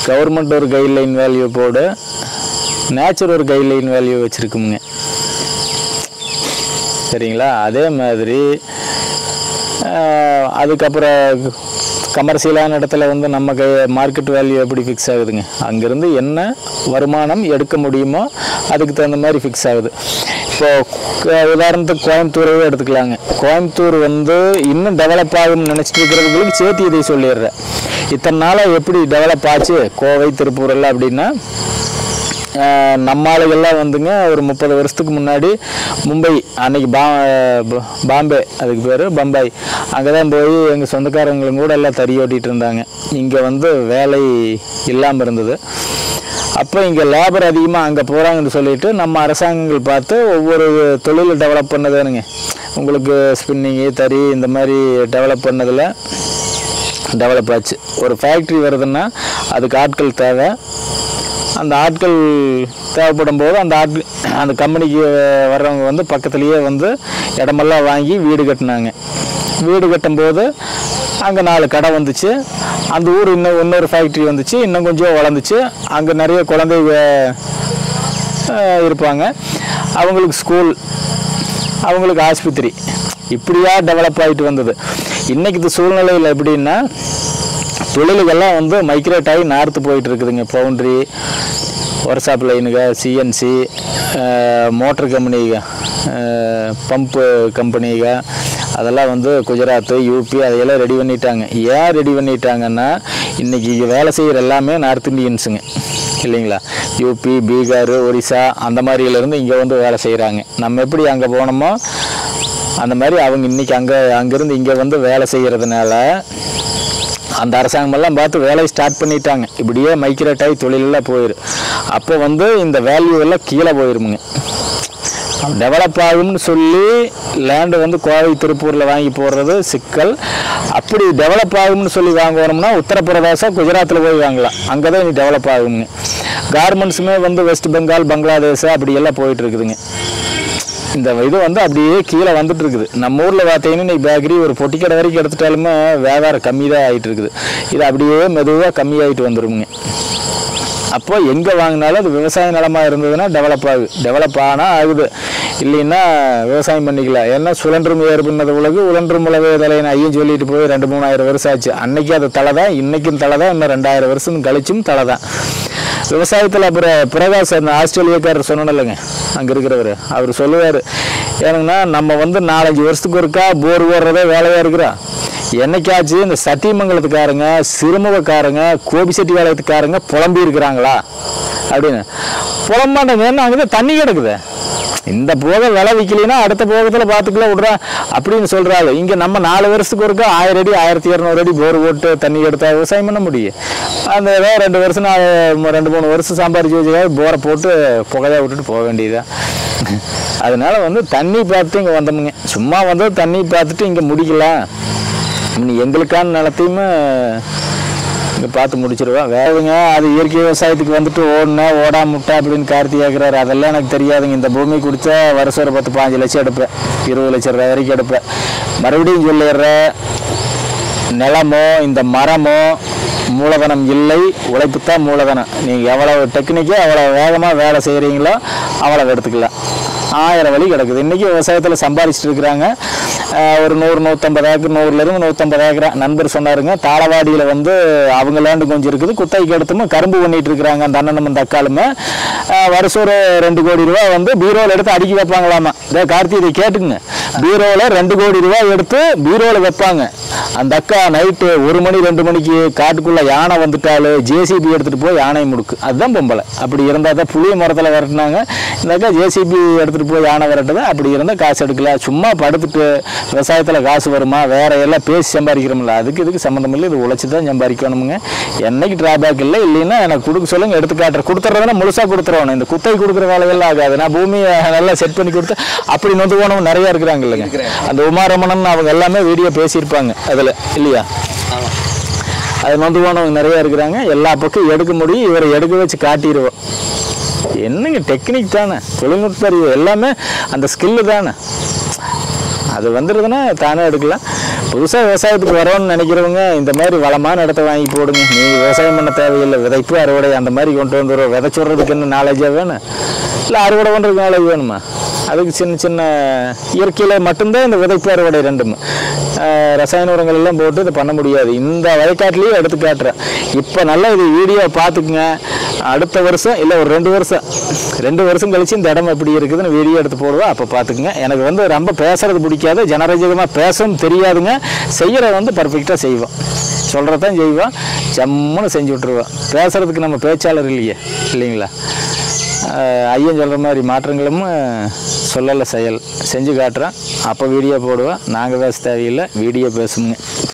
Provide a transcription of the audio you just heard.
government ஒரு guideline value போடு நேச்சர் ஒரு கைட்லைன் வேல்யூ வச்சுருக்குமுங்க சரிங்களா அதே மாதிரி ஆஹ், அதுக்கப்புறம் கமர்ஷியலான இடத்துல வந்து நம்ம கை மார்க்கெட் வேல்யூ எப்படி ஃபிக்ஸ் ஆகுதுங்க அங்கேருந்து என்ன வருமானம் எடுக்க முடியுமோ அதுக்கு தகுந்த மாதிரி ஃபிக்ஸ் ஆகுது இப்போ க- உதாரணத்துக்கு கோயம்புத்தூரவே எடுத்துக்கலாங்க கோயம்புத்தூர் வந்து இன்னும் டெவலப் ஆகும்னு நினச்சிட்டு இருக்கிறவங்களுக்கு சேர்த்து இதை சொல்லிடுறேன் இத்தனை நாளாக எப்படி டெவலப் ஆச்சு கோவை திருப்பூர் எல்லாம் அப்படின்னா ஆஹ் நம்ம ஆளுகள்லாம் வந்துங்க ஒரு முப்பது வருஷத்துக்கு முன்னாடி மும்பை அன்னைக்கு பா ப- பாம்பே அதுக்கு பேர் பம்பாய் அங்கே தான் போய் எங்கள் சொந்தக்காரங்களும் கூட எல்லாம் தறி ஓட்டிகிட்டு இருந்தாங்க இங்கே வந்து வேலை இல்லாமல் இருந்தது அப்போ இங்கே லேபர் அதிகமாக அங்கே போகிறாங்கன்னு சொல்லிட்டு நம்ம அரசாங்கங்கள் பார்த்து ஒவ்வொரு தொழிலை டெவலப் பண்ணதானுங்க உங்களுக்கு ஸ்பின்னிங்கு தறி இந்த மாதிரி டெவலப் பண்ணதில் டெவலப் ஆச்சு ஒரு ஃபேக்ட்ரி வருதுன்னா அதுக்கு ஆட்கள் தேவை அந்த ஆட்கள் தேவைப்படும் போது அந்த ஆட்கள் அந்த கம்பெனிக்கு வர்றவங்க வந்து பக்கத்துலேயே வந்து இடமெல்லாம் வாங்கி வீடு கட்டினாங்க வீடு கட்டும்போது அங்கே நாலு கடை வந்துச்சு அந்த ஊர் இன்னும் இன்னொரு ஃபேக்ட்ரி வந்துச்சு இன்னும் கொஞ்சம் வளர்ந்துச்சு அங்கே நிறைய குழந்தைங்க அஹ், இருப்பாங்க அவங்களுக்கு ஸ்கூல் அவங்களுக்கு ஆஸ்பத்திரி இப்படியா டெவலப் ஆகிட்டு வந்தது இன்னைக்கு இது சூழ்நிலையில் எப்படின்னா தொழிலுக்கெல்லாம் வந்து மைக்ரேட் ஆகி நார்த்து போயிட்டு இருக்குதுங்க பவுண்ட்ரி ஒர்க் ஷாப் லைனுங்க சிஎன்சி மோட்டர் கம்பெனிங்க பம்பு கம்பெனிங்க அதெல்லாம் வந்து குஜராத்து யூபி அதையெல்லாம் ரெடி பண்ணிட்டாங்க ஏன் ரெடி பண்ணிட்டாங்கன்னா இன்றைக்கி இங்கே வேலை செய்கிற எல்லாமே நார்த் இந்தியன்ஸுங்க இல்லைங்களா யூபி பீகார் ஒரிசா அந்த மாதிரியிலேருந்து இங்கே வந்து வேலை செய்கிறாங்க நம்ம எப்படி அங்கே போனோமோ அந்த மாதிரி அவங்க இன்னைக்கு அங்கே அங்கேருந்து இங்கே வந்து வேலை செய்கிறதுனால அந்த அரசாங்கமெல்லாம் பார்த்து வேலையை ஸ்டார்ட் பண்ணிட்டாங்க இப்படியே மைக்ரேட் ஆகி தொழிலெல்லாம் போயிரு அப்போ வந்து இந்த வேல்யூ எல்லாம் கீழே போயிருமுங்க டெவலப் ஆகும்னு சொல்லி லேண்டு வந்து கோவை திருப்பூரில் வாங்கி போடுறது சிக்கல் அப்படி டெவலப் ஆகும்னு சொல்லி வாங்கணும்னா உத்தரப்பிரதேசம் குஜராத்தில் போய் வாங்கலாம் அங்கே தான் இனி டெவலப் ஆகுங்க கார்மெண்ட்ஸுமே வந்து வெஸ்ட் பெங்கால் பங்களாதேஷ் அப்படி எல்லாம் போயிட்டு இருக்குதுங்க இந்த இது வந்து அப்படியே கீழே வந்துட்டு இருக்குது நம்ம ஊரில் பார்த்தீங்கன்னா இன்னைக்கு பேக்கரி ஒரு பொட்டிக்கடை வரைக்கும் எடுத்துட்டாலுமே வியாபாரம் கம்மி தான் ஆகிட்டு இருக்குது இது அப்படியே மெதுவாக கம்மியாகிட்டு வந்துருங்க அப்போ எங்கே வாங்கினாலும் அது விவசாய நிலமாக இருந்ததுன்னா டெவலப் ஆகுது டெவலப் ஆனால் ஆகுது இல்லைன்னா விவசாயம் பண்ணிக்கலாம் ஏன்னா சுழன்றும் ஏற்படுனது உலகு உழன்றும் உலக தலைன்னு ஐயன் சொல்லிட்டு போய் ரெண்டு மூணாயிரம் வருஷம் ஆச்சு அன்னைக்கு அது தலை தான் இன்னைக்கும் தலை தான் இன்னும் ரெண்டாயிரம் வருஷம் கழிச்சும் தலை தான் விவசாயத்தில் அப்புறம் பிரகாஷ் அந்த ஆஸ்திரேலியாக்காரர் சொன்னோம் இல்லைங்க அங்கே இருக்கிறவர் அவர் சொல்லுவார் ஏனுங்கன்னா நம்ம வந்து நாலஞ்சு வருஷத்துக்கு ஒருக்கா போர் ஓடுறதே வேலையாக இருக்கிறோம் என்னைக்காச்சு இந்த சத்தியமங்கலத்துக்காரங்க சிறுமுகக்காரங்க கோபிச்செட்டி வேலையத்துக்காரங்க புலம்பி இருக்கிறாங்களா அப்படின்னு புலம்பாண்டங்க ஏன்னா அங்கே தான் தண்ணி கிடக்குது இந்த போக விலை விற்கலைன்னா அடுத்த போகத்தில் பார்த்துக்கலாம் விட்றா அப்படின்னு சொல்கிறாங்க இங்கே நம்ம நாலு வருஷத்துக்கு ஒருக்கா ஆயிரம் அடி ஆயிரத்தி இரநூறு அடி போர் போட்டு தண்ணி எடுத்தால் விவசாயம் பண்ண முடியும் அந்த ஏதோ ரெண்டு வருஷம் நான் ரெண்டு மூணு வருஷம் சம்பாரிச்சு வச்சுக்காக போரை போட்டு புகையாக விட்டுட்டு போக வேண்டியதுதான் அதனால வந்து தண்ணி பார்த்து இங்கே வந்தோமுங்க சும்மா வந்து தண்ணி பார்த்துட்டு இங்கே முடிக்கலாம் இனி எங்களுக்கான நிலத்தையுமே இங்கே பார்த்து முடிச்சிருவேன் வேறுங்க அது இயற்கை விவசாயத்துக்கு வந்துட்டு ஓடுனா ஓடா முட்டா அப்படின்னு கார்த்தி கேட்குறாரு அதெல்லாம் எனக்கு தெரியாதுங்க இந்த பூமி கொடுத்தா வருஷம் ஒரு பத்து பாஞ்சு லட்சம் எடுப்பேன் இருபது லட்சம் ரூபாய் வரைக்கும் எடுப்பேன் மறுபடியும் சொல்லிடுறேன் நிலமோ இந்த மரமோ மூலதனம் இல்லை உழைப்பு தான் மூலதனம் நீங்கள் எவ்வளோ டெக்னிக்கோ அவ்வளோ வேகமாக வேலை செய்கிறீங்களோ அவ்வளோ எடுத்துக்கலாம் ஆயிரம் வழி கிடக்குது இன்றைக்கி விவசாயத்தில் சம்பாதிச்சிட்டு இருக்கிறாங்க ஆஹ் ஒரு நூறு நூற்றம்பது ஏக்கர் நூறுலேருந்து நூற்றம்பது ஏக்கரா நண்பர் சொன்னாருங்க தாளவாடியில் வந்து அவங்க லேண்டு கொஞ்சம் இருக்குது குத்தகைக்கு எடுத்துமே கரும்பு பண்ணிட்டு இருக்கிறாங்க அந்த அண்ணனும் அந்த அக்காலுமே ஆஹ் வருஷம் ஒரு ரெண்டு கோடி ரூபா வந்து பீரோவில் எடுத்து அடுக்கி வைப்பாங்களாமா இதே கார்த்தி இதை கேட்டுக்குங்க பீரோவில் ரெண்டு கோடி ரூபா எடுத்து பீரோவில் வைப்பாங்க அந்த அக்கா நைட்டு ஒரு மணி ரெண்டு மணிக்கு காட்டுக்குள்ளே யானை வந்துட்டாலும் ஜேசிபி எடுத்துகிட்டு போய் யானை முடுக்கு அதுதான் பொம்பளை அப்படி இருந்தால் தான் புளிய மரத்தில் விரட்டினாங்க இந்த அக்கா ஜேசிபி எடுத்துகிட்டு போய் யானை விரட்டுது அப்படி இருந்தால் காசு எடுக்கலாம் சும்மா படுத்துட்டு விவசாயத்தில் காசு வருமா வேற எல்லாம் பேசி சம்பாதிக்கிறோம்ல அதுக்கு இதுக்கு சம்மந்தம் இல்லை இது உழைச்சி தான் சம்பாதிக்கணுமுங்க என்னைக்கு டிராபேக் இல்லை இல்லைன்னா எனக்கு கொடுக்க சொல்லுங்க எடுத்து காட்டுறேன் கொடுத்துறதுனா முழுசாக கொடுத்துருவோம் இந்த குத்தை கொடுக்குற வேலையெல்லாம் ஆகாது நான் பூமியை நல்லா செட் பண்ணி கொடுத்து அப்படி நொந்து போனவங்க நிறைய இருக்கிறாங்க இல்லைங்க அந்த உமாரமணன் அவங்க எல்லாமே வீடியோ பேசியிருப்பாங்க அதில் இல்லையா அது நொந்து போனவங்க நிறைய இருக்கிறாங்க எல்லா பக்கம் எடுக்க முடியும் இவரை எடுக்க வச்சு காட்டிடுவோம் என்னங்க டெக்னிக் தானே தொழில்நுட்ப அறிவு எல்லாமே அந்த ஸ்கில்லு தானே அது வந்துடுதுன்னா தானே எடுக்கலாம் புதுசாக விவசாயத்துக்கு வரோன்னு நினைக்கிறவங்க இந்த மாதிரி வளமான இடத்த வாங்கி போடுங்க நீங்கள் விவசாயம் பண்ண தேவையில்லை விதைப்பு அறுவடை அந்த மாதிரி கொண்டு வந்துடும் விதைச்சுடுறதுக்கு என்ன நாலேஜாக வேணும் இல்லை அறுவடை பண்ணுறதுக்கு நாலேஜ் வேணுமா அதுக்கு சின்ன சின்ன இயற்கையில் மட்டும்தான் இந்த விதைப்பு அறுவடை ரெண்டுமே ஆஹ் ரசாயன உரங்கள் எல்லாம் போட்டு இதை பண்ண முடியாது இந்த வயக்காட்டிலேயே எடுத்து காட்டுறேன் இப்போ நல்லா இது வீடியோ பார்த்துக்குங்க அடுத்த வருஷம் இல்லை ஒரு ரெண்டு வருஷம் ரெண்டு வருஷம் கழிச்சு இந்த இடம் எப்படி இருக்குதுன்னு வீடியோ எடுத்து போடுவேன் அப்போ பார்த்துக்குங்க எனக்கு வந்து ரொம்ப பேசுறது பிடிக்காது ஜனரஞ்சகமாக பேசவும் தெரியாதுங்க செய்கிற வந்து பர்ஃபெக்டாக செய்வோம் சொல்கிறதான் செய்வோம் ஜம்முன்னு செஞ்சு விட்ருவோம் பேசுறதுக்கு நம்ம பேச்சாளர் இல்லையே இல்லைங்களா ஆஹ் ஐயன் சொல்கிற மாதிரி மாற்றங்களும் சொல்லலை செயல் செஞ்சு காட்டுறேன் அப்போ வீடியோ போடுவேன் நாங்கள் பேச தேவையில்லை வீடியோ பேசுங்க